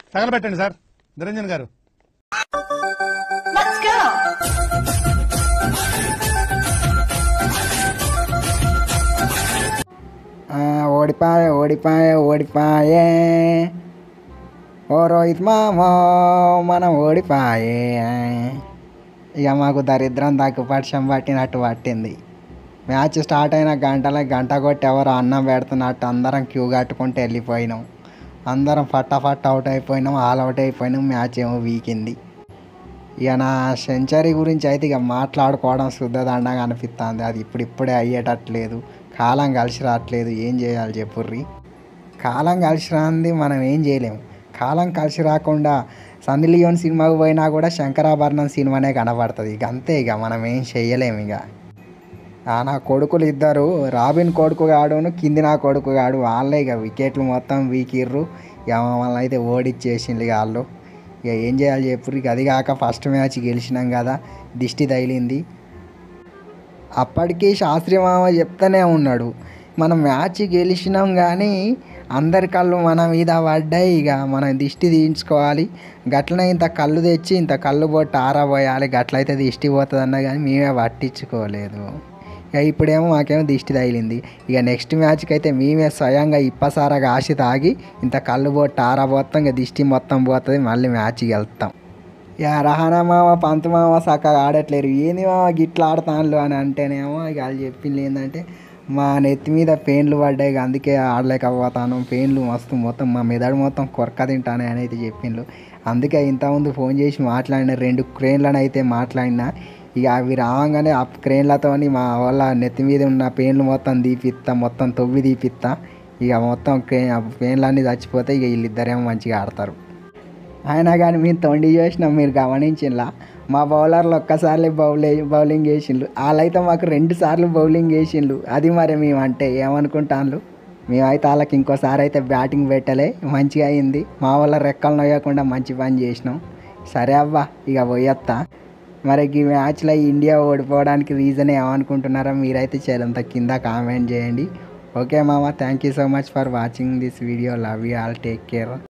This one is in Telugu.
తగలబెట్టండి సార్ నిరంజన్ గారు Let's go! ఆ, ఓడిపాయే ఓడిపాయే ఓడిపాయే ఓ రోహిత్ మామో మనం ఓడిపాయే ఇక మాకు దరిద్రం దగ్గు పక్షం పట్టినట్టు పట్టింది మ్యాచ్ స్టార్ట్ అయిన గంటల గంట కొట్టి ఎవరు అన్నం పెడుతున్నట్టు అందరం క్యూ కట్టుకుంటూ వెళ్ళిపోయినాం అందరం ఫటాఫట్ అవుట్ అయిపోయినాం ఆల్ అవుట్ అయిపోయినాం మ్యాచ్ ఏమో వీకింది ఇక నా సెంచరీ గురించి అయితే ఇక మాట్లాడుకోవడం శుద్ధదండగా అనిపిస్తుంది అది ఇప్పుడు ఇప్పుడే అయ్యేటట్లేదు కాలం కలిసి రావట్లేదు ఏం చేయాలి చెప్పుర్రి కాలం కలిసి రాంది మనం ఏం చేయలేము కాలం కలిసి రాకుండా సన్నీ లియోన్ సినిమాకు పోయినా కూడా శంకరాభరణం సినిమానే కనబడుతుంది ఇక అంతే ఇక మనం ఏం చెయ్యలేము ఇక ఆ నా కొడుకులు ఇద్దరు రాబిన్ కొడుకు గాడును కింది నా కొడుకు గాడు వాళ్ళే ఇక వికెట్లు మొత్తం వీకిర్రు ఇక మమ్మల్ని అయితే ఓడిచ్చేసిండ్రు ఇక వాళ్ళు ఇక ఏం చేయాలి చెప్పు ఇక అది కాక ఫస్ట్ మ్యాచ్ గెలిచినాం కదా దిష్టి తగిలింది అప్పటికి శాస్త్రి మామ చెప్తూనే ఉన్నాడు మనం మ్యాచ్ గెలిచినాం కానీ అందరి కళ్ళు మన మీద పడ్డాయి ఇక మనం దిష్టి తీయించుకోవాలి గట్లనే ఇంత కళ్ళు తెచ్చి ఇంత కళ్ళు బొట్టు ఆరబోయాలి గట్లయితే దిష్టి పోతుంది అన్నా కానీ మేమే పట్టించుకోలేదు ఇక ఇప్పుడేమో మాకేమో దిష్టి తగిలింది ఇక నెక్స్ట్ మ్యాచ్కి అయితే మేమే స్వయంగా ఇప్పసారగా ఆశ తాగి ఇంత కళ్ళు బొట్టు ఆరబోతాం ఇక దిష్టి మొత్తం పోతుంది మళ్ళీ మ్యాచ్కి వెళ్తాం ఇక రహానా మామ పంత మామ చక్కగా ఆడట్లేరు ఏంది మామ గిట్లా ఆడతాను అని అంటేనేమో ఇక వాళ్ళు చెప్పింది ఏంటంటే మా నెత్తి మీద పెయిన్లు పడ్డాయి ఇక అందుకే ఆడలేకపోతాను పెయిన్లు మస్తు మొత్తం మా మెదడు మొత్తం కొరక తింటాను అని అయితే చెప్పిండ్రు అందుకే ఇంతకుముందు ఫోన్ చేసి మాట్లాడిన రెండు క్రేన్లను అయితే మాట్లాడినా ఇక అవి రావంగానే ఆ క్రేన్లతోని మా వాళ్ళ నెత్తి మీద ఉన్న పెయిన్లు మొత్తం తీపిస్తా మొత్తం తొవ్వి తీపిస్తా ఇక మొత్తం క్రేన్ పెయిన్లన్నీ చచ్చిపోతే ఇక వీళ్ళిద్దరేమో మంచిగా ఆడతారు అయినా కానీ మేము తొండి చేసినాం మీరు గమనించిలా మా బౌలర్లు ఒక్కసారి బౌలే బౌలింగ్ వేసిండ్రు వాళ్ళైతే మాకు రెండు సార్లు బౌలింగ్ వేసిండ్రు అది మరి మేము అంటే ఏమనుకుంటాను మేమైతే వాళ్ళకి ఇంకోసారి అయితే బ్యాటింగ్ పెట్టలే మంచిగా అయింది మా వాళ్ళ రెక్కలు నొయ్యకుండా మంచి పని చేసినాం సరే అవ్వా ఇక పోయొత్తా మరి ఈ మ్యాచ్లో ఇండియా ఓడిపోవడానికి రీజన్ ఏమనుకుంటున్నారో మీరైతే చేరంత కింద కామెంట్ చేయండి ఓకే మామ thank you so much for watching this video love you all take care